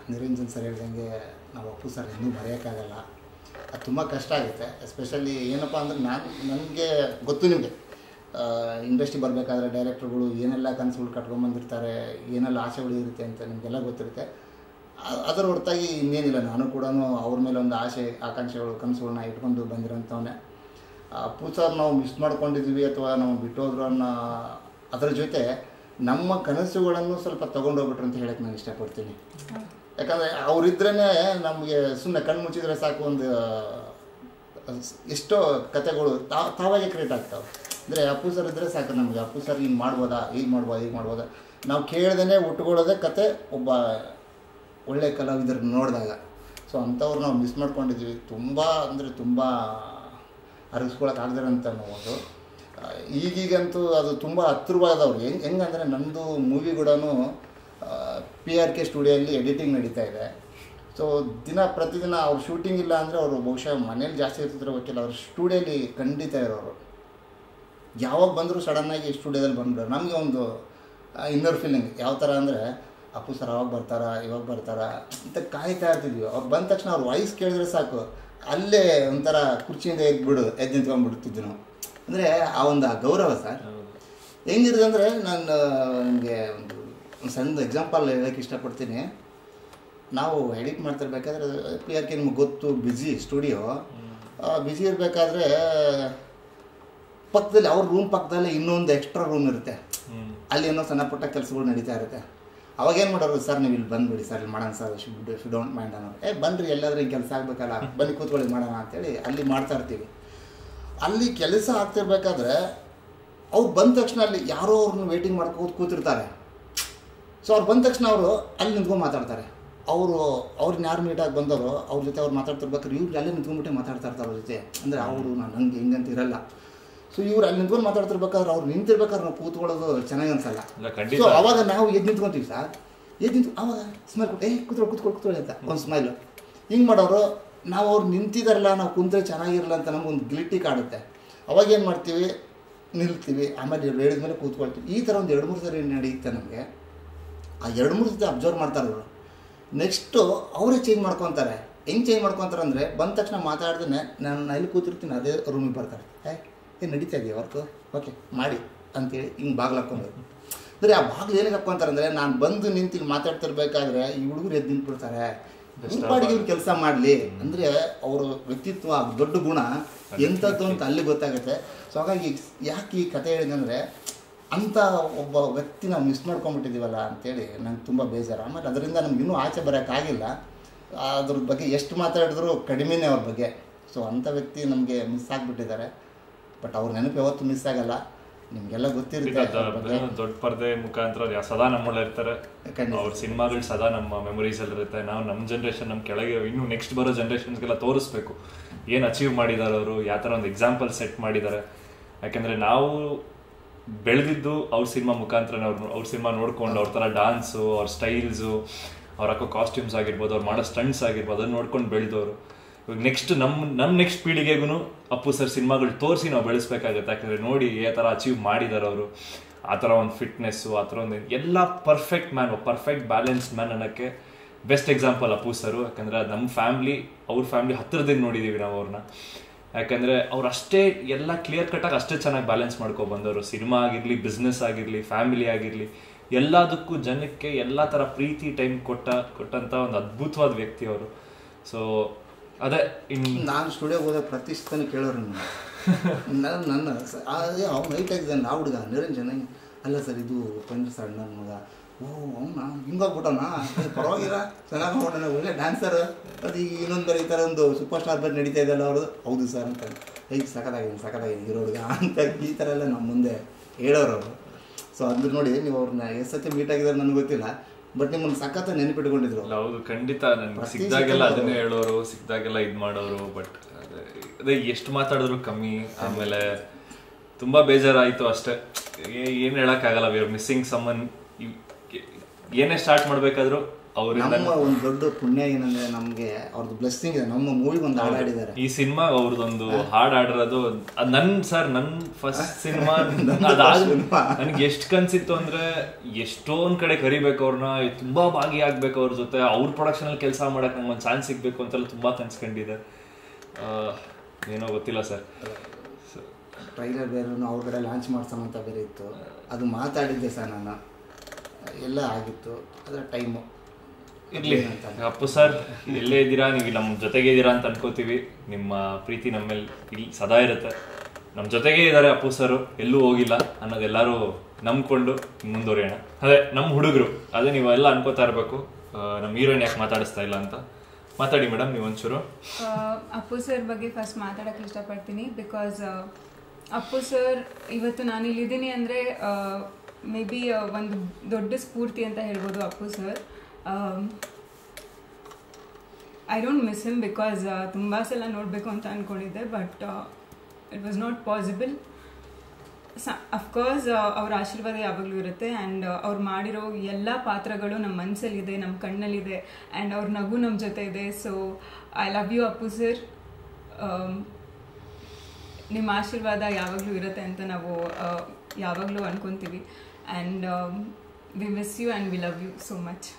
Niranjan sir ಹೇಳ್ದಂಗೆ ನಾವು Appu sir ಇನ್ನೂ ಮರೆಯೋಕ್ಕಾಗಲ್ಲ ಅದು ತುಂಬ ಕಷ್ಟ ಆಗುತ್ತೆ ಎಸ್ಪೆಷಲಿ ಏನಪ್ಪ ಅಂದ್ರೆ ನಾನು ನನಗೆ ಗೊತ್ತು ನಿಮಗೆ ಇಂಡಸ್ಟ್ರಿ ಬರಬೇಕಾದ್ರೆ ಡೈರೆಕ್ಟ್ರುಗಳು ಏನೆಲ್ಲ ಕನಸುಗಳು ಕಟ್ಕೊಂಬಂದಿರ್ತಾರೆ ಏನೆಲ್ಲ ಆಸೆಗಳು ಇರುತ್ತೆ ಅಂತ ನಿಮಗೆಲ್ಲ ಗೊತ್ತಿರುತ್ತೆ ಅ- ಅದರ ಹೊರತಾಗಿ ಇನ್ನೇನಿಲ್ಲ ನಾನು ಕೂಡ ಅವ್ರ ಮೇಲೆ ಒಂದು ಆಸೆ ಆಕಾಂಕ್ಷೆಗಳು ಕನಸುಗಳನ್ನ ಇಟ್ಕೊಂಡು ಬಂದಿರೋಂಥವನ್ನೇ ಅಪ್ಪು ಸರ್ ನಾವು ಮಿಸ್ ಮಾಡ್ಕೊಂಡಿದ್ವಿ ಅಥವಾ ನಾವು ಬಿಟ್ಟೋದ್ರು ಅನ್ನೋ ಅದರ ಜೊತೆ ನಮ್ಮ ಕನಸುಗಳನ್ನು ಸ್ವಲ್ಪ ತೊಗೊಂಡೋಗ್ಬಿಟ್ರು ಅಂತ ಹೇಳಕ್ಕೆ ನಾನು ಇಷ್ಟಪಡ್ತೀನಿ ಯಾಕಂದರೆ ಅವರಿದ್ರೇ ನಮಗೆ ಸುಮ್ಮನೆ ಕಣ್ಣು ಮುಚ್ಚಿದ್ರೆ ಸಾಕು ಒಂದು ಎಷ್ಟೋ ಕತೆಗಳು ತಾ ತಾವಾಗೆ ಕ್ರಿಯೇಟ್ ಆಗ್ತಾವೆ ಅಂದರೆ ಅಪ್ಪು ಸರ್ ಇದ್ದರೆ ಸಾಕು ನಮಗೆ ಅಪ್ಪು ಸರ್ ಹಿಂಗೆ ಮಾಡ್ಬೋದಾ ಹೀಗೆ ಮಾಡ್ಬೋದಾ ಹೀಗೆ ಮಾಡ್ಬೋದಾ ನಾವು ಕೇಳ್ದೇ ಉಟ್ಕೊಳ್ಳೋದೇ ಕತೆ ಒಬ್ಬ ಒಳ್ಳೆ ಕಲಾವಿದರು ನೋಡಿದಾಗ ಸೊ ಅಂಥವ್ರು ನಾವು ಮಿಸ್ ಮಾಡ್ಕೊಂಡಿದ್ವಿ ತುಂಬ ಅಂದರೆ ತುಂಬ ಅರಗಿಸ್ಕೊಳಕ್ಕೆ ಆಗದಿರೋಂಥ ನೋವು ಆ, ಈಗೀಗಂತೂ ಅದು ತುಂಬ ಹತ್ರವಾದವ್ರು ಹೆಂಗೆ ಹೆಂಗಂದರೆ ನಮ್ಮದು ಮೂವಿ ಕೂಡ ಪಿ ಆರ್ ಕೆ ಸ್ಟುಡಿಯೋಲ್ಲಿ ಎಡಿಟಿಂಗ್ ನಡೀತಾ ಇದೆ ಸೊ ದಿನ ಪ್ರತಿದಿನ ಅವ್ರು ಶೂಟಿಂಗ್ ಇಲ್ಲ ಅಂದರೆ ಅವರು ಬಹುಶಃ ಮನೇಲಿ ಜಾಸ್ತಿ ಇರ್ತಿದ್ರೆ ಗೊತ್ತಿಲ್ಲ ಅವ್ರು ಸ್ಟುಡಿಯೋಲಿ ಖಂಡಿತ ಇರೋರು ಯಾವಾಗ ಬಂದರೂ ಸಡನ್ನಾಗಿ ಸ್ಟುಡಿಯೋದಲ್ಲಿ ಬಂದ್ಬಿಡೋರು ನಮಗೆ ಒಂದು ಇನ್ನರ್ ಫೀಲಿಂಗ್ ಯಾವ ಥರ ಅಂದರೆ ಅಪ್ಪು ಸರ್ ಅವಾಗ ಬರ್ತಾರಾ ಇವಾಗ ಬರ್ತಾರಾ ಅಂತ ಕಾಯ್ತಾ ಇರ್ತಿದ್ವಿ ಅವ್ರು ಬಂದ ತಕ್ಷಣ ಅವ್ರ ವಾಯ್ಸ್ ಕೇಳಿದ್ರೆ ಸಾಕು ಅಲ್ಲೇ ಒಂಥರ ಕುರ್ಚಿಯಿಂದ ಎದ್ಬಿಡು ಎದ್ದು ನಿಂತ್ಕೊಂಡ್ಬಿಡ್ತಿದ್ವಿ ನಾವು ಅಂದರೆ ಆ ಒಂದು ಆ ಗೌರವ ಸರ್ ಹೆಂಗಿರುತ್ತೆ ಅಂದರೆ ನಾನು ನಿಮಗೆ ಒಂದು ಒಂದು ಸಣ್ಣ ಎಕ್ಸಾಂಪಲ್ ಹೇಳೋಕ್ಕೆ ಇಷ್ಟಪಡ್ತೀನಿ ನಾವು ಎಡಿಟ್ ಮಾಡ್ತಿರ್ಬೇಕಾದ್ರೆ ಪಿ ಆರ್ ಕೆ ನಿಮ್ಗೆ ಗೊತ್ತು ಬ್ಯುಸಿ ಸ್ಟುಡಿಯೋ ಬ್ಯುಸಿ ಇರಬೇಕಾದ್ರೆ ಪಕ್ಕದಲ್ಲಿ ಅವ್ರ ರೂಮ್ ಪಕ್ಕದಲ್ಲಿ ಇನ್ನೊಂದು ಎಕ್ಸ್ಟ್ರಾ ರೂಮ್ ಇರುತ್ತೆ ಅಲ್ಲಿ ಏನೋ ಸಣ್ಣ ಪುಟ್ಟ ಕೆಲಸಗಳು ನಡೀತಾ ಇರುತ್ತೆ ಅವಾಗ ಏನು ಮಾಡೋರು ಸರ್ ನೀವು ಇಲ್ಲಿ ಬಂದ್ಬಿಡಿ ಸರ್ ಇಲ್ಲಿ ಮಾಡೋಣ sir should should don't mind ಅನ್ನೋರು ಏ ಬನ್ನಿರಿ ಎಲ್ಲಾದ್ರೂ ಹಿಂಗೆ ಕೆಲಸ ಆಗಬೇಕಲ್ಲ ಬನ್ನಿ ಕೂತ್ಕೊಳ್ಳಿ ಮಾಡೋಣ ಅಂತೇಳಿ ಅಲ್ಲಿ ಮಾಡ್ತಾ ಇರ್ತೀವಿ ಅಲ್ಲಿ ಕೆಲಸ ಆಗ್ತಿರ್ಬೇಕಾದ್ರೆ ಅವ್ರು ಬಂದ ತಕ್ಷಣ ಅಲ್ಲಿ ಯಾರೋ ಅವ್ರನ್ನ ವೇಟಿಂಗ್ ಮಾಡ್ಕೊಂಡು ಕೂತಿರ್ತಾರೆ ಸೊ ಅವ್ರು ಬಂದ ತಕ್ಷಣ ಅವರು ಅಲ್ಲಿ ನಿಂತ್ಕೊಂಡು ಮಾತಾಡ್ತಾರೆ ಅವರು ಅವ್ರನ್ನ ಯಾರು ಮೀಟಾಗಿ ಬಂದವರು ಅವ್ರ ಜೊತೆ ಅವ್ರು ಮಾತಾಡ್ತಿರ್ಬೇಕಾದ್ರೆ ಇವ್ರು ಅಲ್ಲೇ ನಿಂತ್ಕೊಂಡ್ಬಿಟ್ಟೆ ಮಾತಾಡ್ತಾ ಇರ್ತಾರೆ ಅವ್ರ ಜೊತೆ ಅಂದರೆ ಅವರು ನಾನು ಹಂಗೆ ಹಿಂಗಂತ ಇರಲ್ಲ ಸೊ ಇವ್ರು ಅಲ್ಲಿ ನಿಂತ್ಕೊಂಡು ಮಾತಾಡ್ತಿರ್ಬೇಕಾದ್ರೆ ಅವ್ರು ನಿಂತಿರ್ಬೇಕಾದ್ರೆ ನಾವು ಕೂತ್ಕೊಳ್ಳೋದು ಚೆನ್ನಾಗಿ ಅನ್ಸಲ್ಲ ಇಲ್ಲ, ಖಂಡಿತ. ಸೊ ಅವಾಗ ನಾವು ಎದ್ದು ನಿಂತ್ಕೊಂತೀವಿ ಸರ್ ಎದ್ದು ನಿಂತು ಅವಾಗ ಸ್ಮೈಲ್ ಕೊಟ್ಟು ಏ ಕೂತ್ಕೊಳ್ಳಿ ಕೂತ್ಕೊಳ್ಳಿ ಕೂತ್ಕೊಳ್ಳಿ ಅಂತ ಒಂದು ಸ್ಮೈಲು ಹಿಂಗೆ ಮಾಡೋರು ನಾವು ಅವ್ರು ನಿಂತಿದಾರಲ್ಲ ನಾವು ಕುಂತ್ರೆ ಚೆನ್ನಾಗಿರಲ್ಲ ಅಂತ ನಮಗೊಂದು ಗಿಲ್ಟಿ ಕಾಡುತ್ತೆ ಅವಾಗ ಏನು ಮಾಡ್ತೀವಿ ನಿಲ್ತೀವಿ ಆಮೇಲೆ ಹೇಳಿದ ಮೇಲೆ ಕೂತ್ಕೊಳ್ತೀವಿ ಈ ಥರ ಒಂದು ಎರಡು ಮೂರು ಸರಿ ನಡೆಯುತ್ತೆ ನಮಗೆ ಆ ಎರಡು ಮೂರು ಸತಿ ಅಬ್ಸರ್ವ್ ಮಾಡ್ತಾರೆ ಅವರು ನೆಕ್ಸ್ಟು ಅವರೇ ಚೇಂಜ್ ಮಾಡ್ಕೊತಾರೆ ಹೆಂಗೆ ಚೇಂಜ್ ಮಾಡ್ಕೊತಾರೆ ಅಂದರೆ ಬಂದ ತಕ್ಷಣ ಮಾತಾಡ್ದೇ ನಾನು ಎಲ್ಲಿ ಕೂತಿರ್ತೀನಿ ಅದೇ ರೂಮಿಗೆ ಬರ್ತಾರೆ ಏ ಏನು ನಡೀತಾ ಇದೆಯಾ ವರ್ಕು ಓಕೆ ಮಾಡಿ ಅಂತೇಳಿ ಹಿಂಗೆ ಬಾಗಿಲು ಹಾಕ್ಕೊಂಡು ಅಂದರೆ ಆ ಬಾಗಿಲು ಏನಕ್ಕೆ ಹಾಕ್ಕೊಂತಾರೆ ಅಂದರೆ ನಾನು ಬಂದು ನಿಂತು ಇಲ್ಲಿ ಮಾತಾಡ್ತಿರ್ಬೇಕಾದ್ರೆ ಈ ಹುಡುಗರು ಎದ್ದು ನಿಂತ್ಬಿಡ್ತಾರೆ ಪಾಡಿಗೆ ಇವ್ರು ಕೆಲಸ ಮಾಡಲಿ ಅಂದರೆ ಅವರ ವ್ಯಕ್ತಿತ್ವ ಆ ದೊಡ್ಡ ಗುಣ ಎಂಥದ್ದು ಅಂತ ಅಲ್ಲಿ ಗೊತ್ತಾಗುತ್ತೆ ಸೊ ಹಾಗಾಗಿ ಯಾಕೆ ಈ ಕತೆ ಹೇಳಿದಂದರೆ ಅಂಥ ಒಬ್ಬ ವ್ಯಕ್ತಿ ನಾವು ಮಿಸ್ ಮಾಡ್ಕೊಂಡ್ಬಿಟ್ಟಿದ್ದೀವಲ್ಲ ಅಂತೇಳಿ ನಂಗೆ ತುಂಬ ಬೇಜಾರು ಆಮೇಲೆ ಅದರಿಂದ ನಮ್ಗೆ ಇನ್ನೂ ಆಚೆ ಬರೋಕ್ಕಾಗಿಲ್ಲ ಅದ್ರ ಬಗ್ಗೆ ಎಷ್ಟು ಮಾತಾಡಿದ್ರು ಕಡಿಮೆನೇ ಅವ್ರ ಬಗ್ಗೆ ಸೊ ಅಂಥ ವ್ಯಕ್ತಿ ನಮಗೆ ಮಿಸ್ ಆಗಿಬಿಟ್ಟಿದ್ದಾರೆ ಬಟ್ ಅವ್ರ ನೆನಪು ಯಾವತ್ತೂ ಮಿಸ್ ಆಗಲ್ಲ ನಿಮಗೆಲ್ಲ ಗೊತ್ತಿರುತ್ತೆ ಅವ್ರ ಬಗ್ಗೆ ದೊಡ್ಡ ಪರ್ದೆ ಮುಖಾಂತರ ಯಾ- ಸದಾ ನಮ್ಮಲ್ಲಿ ಇರ್ತಾರೆ ಖಂಡಿತ. ಅವ್ರ ಸಿನಿಮಾಗಳು ಸದಾ ನಮ್ಮ ಮೆಮೊರೀಸ್ ಅಲ್ಲಿ ಇರುತ್ತೆ ನಾವು ನಮ್ಮ ಜನ್ರೇಷನ್ ನಮ್ಮ ಕೆಳಗೆ ಇನ್ನು ನೆಕ್ಸ್ಟ್ ಬರೋ ಜನ್ರೇಷನ್ಸ್ಗೆಲ್ಲ ತೋರಿಸ್ಬೇಕು ಏನು ಅಚೀವ್ ಮಾಡಿದ್ದಾರೆ ಅವರು ಯಾವ ಥರ ಒಂದು ಎಕ್ಸಾಂಪಲ್ ಸೆಟ್ ಮಾಡಿದ್ದಾರೆ ಯಾಕಂದ್ರೆ ನಾವು ಬೆಳೆದಿದ್ದು ಅವ್ರ ಸಿನಿಮಾ ಮುಖಾಂತರ ಅವ್ರ ಅವ್ರ ಸಿನಿಮಾ ನೋಡ್ಕೊಂಡು ಅವ್ರ ಥರ ಡಾನ್ಸು ಅವ್ರ ಸ್ಟೈಲ್ಸು ಅವ್ರ ಹಾಕೋ ಕಾಸ್ಟ್ಯೂಮ್ಸ್ ಆಗಿರ್ಬೋದು ಅವ್ರು ಮಾಡೋ ಸ್ಟಂಟ್ಸ್ ಆಗಿರ್ಬೋದು ಅದನ್ನ ನೋಡ್ಕೊಂಡು ಬೆಳೆದವರು ಇವಾಗ ನೆಕ್ಸ್ಟ್ ನಮ್ಮ ನಮ್ಮ ನೆಕ್ಸ್ಟ್ ಪೀಳಿಗೆಗೂ ಅಪ್ಪು ಸರ್ ಸಿನಿಮಾಗಳು ತೋರಿಸಿ ನಾವು ಬೆಳೆಸ್ಬೇಕಾಗತ್ತೆ ಯಾಕಂದ್ರೆ ನೋಡಿ ಯಾವ ಥರ ಅಚೀವ್ ಮಾಡಿದ್ದಾರೆ ಅವರು ಆ ಥರ ಒಂದು ಫಿಟ್ನೆಸ್ಸು ಆ ಥರ ಒಂದು ಎಲ್ಲ perfect man perfect balanced man ಅನ್ನೋಕ್ಕೆ ಬೆಸ್ಟ್ ಎಕ್ಸಾಂಪಲ್ ಅಪ್ಪು ಸರು ಯಾಕಂದ್ರೆ ಅದು ನಮ್ಮ ಫ್ಯಾಮ್ಲಿ ಅವ್ರ ಫ್ಯಾಮ್ಲಿ ಹತ್ತಿರದಿಂದ ನೋಡಿದ್ದೀವಿ ನಾವು ಅವ್ರನ್ನ ಯಾಕಂದ್ರೆ ಅವ್ರು ಅಷ್ಟೇ ಎಲ್ಲ ಕ್ಲಿಯರ್ ಕಟ್ಟಾಗಿ ಅಷ್ಟೇ ಚೆನ್ನಾಗಿ ಬ್ಯಾಲೆನ್ಸ್ ಮಾಡ್ಕೊ ಬಂದವರು ಸಿನಿಮಾ ಆಗಿರ್ಲಿ ಬಿಸ್ನೆಸ್ ಆಗಿರ್ಲಿ ಫ್ಯಾಮಿಲಿ ಆಗಿರ್ಲಿ ಎಲ್ಲದಕ್ಕೂ ಜನಕ್ಕೆ ಎಲ್ಲ ಥರ ಪ್ರೀತಿ ಟೈಮ್ ಕೊಟ್ಟ ಕೊಟ್ಟಂತ ಒಂದು ಅದ್ಭುತವಾದ ವ್ಯಕ್ತಿ ಅವರು ಸೊ ಅದೇ ಇನ್ ನಾನು ಸ್ಟುಡಿಯೋಗೆ ಹೋದಾಗ ಪ್ರತಿ ಸತನ ಕೇಳೋರು ನನ್ನ ನನ್ನ ಸ- ಅದೇ ಅವ್ನು ನೈಟ್ ಆಗಿದ್ದಾನೆ ಆ ಹುಡುಗ ನಿರಂಜನ ಅಲ್ಲ ಸರ್ ಇದು ಉಪೇಂದ್ರ ಸರ್ ನನ್ನ ಮಗ ಓ ಅವನ ಹಿಂಗೋಗ್ಬಿಟ್ಟವನ ಪರವಾಗಿಲ್ಲ ಚೆನ್ನಾಗಿ ನೋಡೋಣ ಒಳ್ಳೆ ಡ್ಯಾನ್ಸರ್ ಅದು ಈಗ ಇನ್ನೊಂದು ಬೇರೆ ಈ ಥರ ಒಂದು ಸೂಪರ್ ಸ್ಟಾರ್ ಬಗ್ಗೆ ನಡೀತಾ ಇದೆಯಲ್ಲ ಅವ್ರದ್ದು ಹೌದು ಸರ್ ಅಂತ ಐದು ಸಖತ್ತಾಗಿದೆ ಸಖತ್ತಾಗಿದೆ ಹೀರೋ ಹುಡುಗ ಅಂತ ಈ ಥರ ಎಲ್ಲ ನಮ್ಮ ಮುಂದೆ ಹೇಳೋರು ಅವರು ಸೊ ಅಂದ್ರೆ ನೋಡಿ ನೀವು ಅವ್ರನ್ನ ಎಷ್ಟು ಸತಿ ಮೀಟ್ ಆಗಿದ್ದಾರೆ ನನಗೆ ಗೊತ್ತಿಲ್ಲ ಬಟ್ ನಿಮ್ಮನ್ನು ಸಖತ್ತ ನೆನಪಿಟ್ಕೊಂಡಿದ್ರು ಅಲ್ಲ, ಹೌದು ಖಂಡಿತ ನನ್ಗೆ ಪ್ರತಿ ಸಿಕ್ದಾಗೆಲ್ಲ ಸತಿ ಅದನ್ನೇ ಹೇಳೋರು ಸಿಕ್ದಾಗೆಲ್ಲ ಇದ್ ಮಾಡೋರು ಬಟ್ ಅದೇ ಎಷ್ಟು ಮಾತಾಡಿದ್ರು ಕಮ್ಮಿ ಆಮೇಲೆ ತುಂಬಾ ಬೇಜಾರಾಯ್ತು ಅಷ್ಟೇ ಏ- ಏನ್ ಹೇಳಕ್ಕಾಗಲ್ಲ ವಿ ಆರ್ ಮಿಸ್ಸಿಂಗ್ ಸಮ್ಮನ್ ಏನೇ ಸ್ಟಾರ್ಟ್ ಮಾಡ್ಬೇಕಾದ್ರು ಅವರಿಂದ ನಮ್ಮ ಒಂದು ದೊಡ್ಡ ಪುಣ್ಯ ಏನಂದ್ರೆ ನಮ್ಗೆ ಅವ್ರದ್ದು ಬ್ಲೆಸ್ಸಿಂಗ್ ಇದೆ ನಮ್ಮ ಮೂವಿಗೆ ಒಂದು ಹಾಡಾಡಿದ್ದಾರೆ ಈ ಸಿನಿಮಾ ಅವ್ರದ್ದೊಂದು ಹಾಡ್ ಆಡಿರೋದು ಅದ್ ನನ್ ಸರ್ ನನ್ ಫಸ್ಟ್ ಸಿನಿಮಾ ಅದಾದ ನನ್ಗೆ ಎಷ್ಟು ಕನ್ಸಿತ್ತು ಅಂದ್ರೆ ಎಷ್ಟೊಂದ್ ಕಡೆ ಕರಿಬೇಕು ಅವ್ರನ್ನ ತುಂಬಾ ಭಾಗಿಯಾಗ್ಬೇಕು ಅವ್ರ ಜೊತೆ ಅವ್ರ ಪ್ರೊಡಕ್ಷನ್ ಅಲ್ಲಿ ಕೆಲಸ ಮಾಡಕ್ ನಂಗೆ ಒಂದು ಚಾನ್ಸ್ ಸಿಗ್ಬೇಕು ಅಂತೆಲ್ಲ ತುಂಬಾ ಕನ್ಸ್ಕೊಂಡಿದೆ ಆ, ಏನೋ ಗೊತ್ತಿಲ್ಲ ಸರ್ ಟ್ರೈಲರ್ ಬೇರೆ ಅವ್ರ ಕಡೆ ಲಾಂಚ್ ಮಾಡ್ಸೋಣ ಅಂತ ಬೇರೆ ಇತ್ತು ಅದು ಮಾತಾಡಿದ್ದೆ ಸರ್ ನಾನು ಎಲ್ಲ ಆಗಿತ್ತು ಅದರ ಟೈಮು ಇರ್ಲಿ ಅಪ್ಪು ಸರ್ ಎಲ್ಲೇ ಇದ್ದೀರಾ ನೀವು ನಮ್ಮ ಜೊತೆಗೆ ಇದ್ದೀರಾ ಅಂತ ಅನ್ಕೋತೀವಿ ನಿಮ್ಮ ಪ್ರೀತಿ ನಮ್ಮ ಮೇಲೆ ಇಲ್ಲಿ ಸದಾ ಇರುತ್ತೆ ನಮ್ಮ ಜೊತೆಗೆ ಇದ್ದಾರೆ ಅಪ್ಪು ಸರ್ ಎಲ್ಲೂ ಹೋಗಿಲ್ಲ ಅನ್ನೋದೆಲ್ಲರೂ ನಂಬ್ಕೊಂಡು ಮುಂದುವರಿಯೋಣ ಅದೇ ನಮ್ಮ ಹುಡುಗರು ಅದೇ ನೀವು ಎಲ್ಲ ಅನ್ಕೋತಾ ಇರಬೇಕು ನಮ್ಮ ಹೀರೋಯಿನ್ ಯಾಕೆ ಮಾತಾಡಿಸ್ತಾ ಇಲ್ಲ ಅಂತ ಮಾತಾಡಿ ಮೇಡಮ್ ನೀವು ಒಂಚೂರು ಆ, ಅಪ್ಪು ಸರ್ ಬಗ್ಗೆ ಫಸ್ಟ್ ಮಾತಾಡೋಕ್ಕೆ ಇಷ್ಟಪಡ್ತೀನಿ ಬಿಕಾಸ್ ಅಪ್ಪು ಸರ್ ಇವತ್ತು ನಾನು ಇಲ್ಲಿದ್ದೀನಿ ಅಂದರೆ ಮೇ ಬಿ ಒಂದು ದೊಡ್ಡ ಸ್ಫೂರ್ತಿ ಅಂತ ಹೇಳ್ಬೋದು Appu sir I don't miss him because ತುಂಬ ಸಲ ನೋಡಬೇಕು ಅಂತ ಅಂದ್ಕೊಂಡಿದ್ದೆ but it was not possible ಸ ಅಫ್ಕೋರ್ಸ್ ಅವ್ರ ಆಶೀರ್ವಾದ ಯಾವಾಗಲೂ ಇರುತ್ತೆ ಆ್ಯಂಡ್ ಅವ್ರು ಮಾಡಿರೋ ಎಲ್ಲ ಪಾತ್ರಗಳು ನಮ್ಮ ಮನಸ್ಸಲ್ಲಿದೆ ನಮ್ಮ ಕಣ್ಣಲ್ಲಿದೆ ಆ್ಯಂಡ್ ಅವ್ರ ನಗು ನಮ್ಮ ಜೊತೆ ಇದೆ so I love you Appu sir ನಿಮ್ಮ ಆಶೀರ್ವಾದ ಯಾವಾಗಲೂ ಇರುತ್ತೆ ಅಂತ ನಾವು ಆ, ಯಾವಾಗಲೂ ಅನ್ಕೊತೀವಿ and we miss you and we love you so much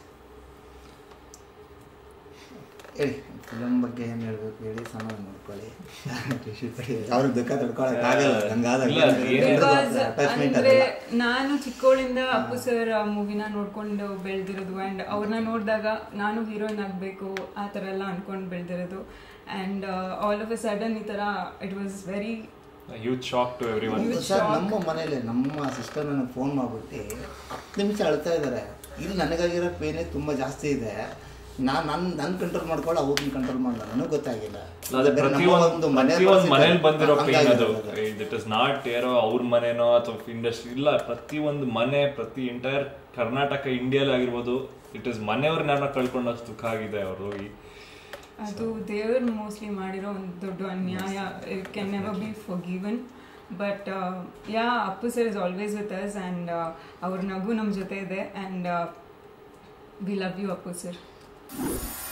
ಹೇಳಿ ಫಿಲಮ್ ಬಗ್ಗೆ ಏನು ಹೇಳ್ಬೇಕು ಹೇಳಿ ಸಮಾಧಾನ ಮಾಡ್ಕೊಳ್ಳಿ ಅವ್ರಿಗೆ ದುಃಖ ತಡ್ಕೊಳಕ್ಕಾಗಲ್ಲ ಹಂಗಾದಾಗ ಇಲ್ಲ, ಏನೇ ಬಿಕಾಸ್ ಅಟ್ಯಾಚ್ಮೆಂಟ್ ಅಂದ್ರೆ ಅದಲ್ಲ ನಾನು ಚಿಕ್ಕವಳಿಂದ ಅಪ್ಪು ಸರ್ ಮೂವಿನ ನೋಡ್ಕೊಂಡು ಬೆಳೆದಿರೋದು ಆ್ಯಂಡ್ ಅವ್ರನ್ನ ನೋಡಿದಾಗ ನಾನು ಹೀರೋಯಿನ್ ಆಗಬೇಕು ಆ ಥರ ಎಲ್ಲ ಅನ್ಕೊಂಡು ಬೆಳೆದಿರೋದು and all of a sudden ಈ ಥರ it was very huge shock to everyone ಒಂದು ಸರ್ ನಮ್ಮ ಮನೇಲಿ ನಮ್ಮ ಸಿಸ್ಟರ್ ನನಗೆ ಫೋನ್ ಮಾಡ್ಬಿಟ್ಟು ಹತ್ತು ನಿಮಿಷ ಅಳ್ತಾ ಇದ್ದಾರೆ ಇಲ್ಲಿ ನನಗಾಗಿರೋ ಪೇನೇ ತುಂಬ ಜಾಸ್ತಿ ಇದೆ ನಾನು ನನ್ನ ನನ್ನ ಕಂಟ್ರೋಲ್ ಮಾಡ್ಕೊಳ್ಳೋ ಅವ್ರನ್ನ ಕಂಟ್ರೋಲ್ ಮಾಡಲ್ಲ ನನಗೆ ಗೊತ್ತಾಗಿಲ್ಲ ಅದೇ ಬೇರೆ ನಮ್ಮ ಪ್ರತಿಯೊಂದು ಒಂದು ಮನೆ ಪ್ರತಿಯೊಂದು ಮನೇಲಿ ಬಂದಿರೋ ಹಂಗಾಗಿ ಪೇನ್ ಅದು ಇರೋದು. ಇಟ್ ಇಸ್ ನಾಟ್ ಯಾರೋ ಅವ್ರ ಮನೆನೋ ಅಥವಾ ಇಂಡಸ್ಟ್ರಿ ಇಲ್ಲ ಪ್ರತಿಯೊಂದು ಮನೆ ಪ್ರತಿ ಎಂಟೈರ್ ಕರ್ನಾಟಕ ಇಂಡಿಯಲ್ಲಿ ಆಗಿರ್ಬೋದು ಇಟ್ ಇಸ್ ಮನೆಯವ್ರನ್ನ ಕಳ್ಕೊಂಡಷ್ಟು ದುಃಖ ಆಗಿದೆ ಅವರು ಅದು ದೇವ್ರು ಮೋಸ್ಟ್ಲಿ ಮಾಡಿರೋ ಒಂದು ದೊಡ್ಡ ಅನ್ಯಾಯ it can never be forgiven but yeah Appu sir is always with us and ಅವ್ರ ನಗು ನಮ್ಮ ಜೊತೆ ಇದೆ and we love you Appu sir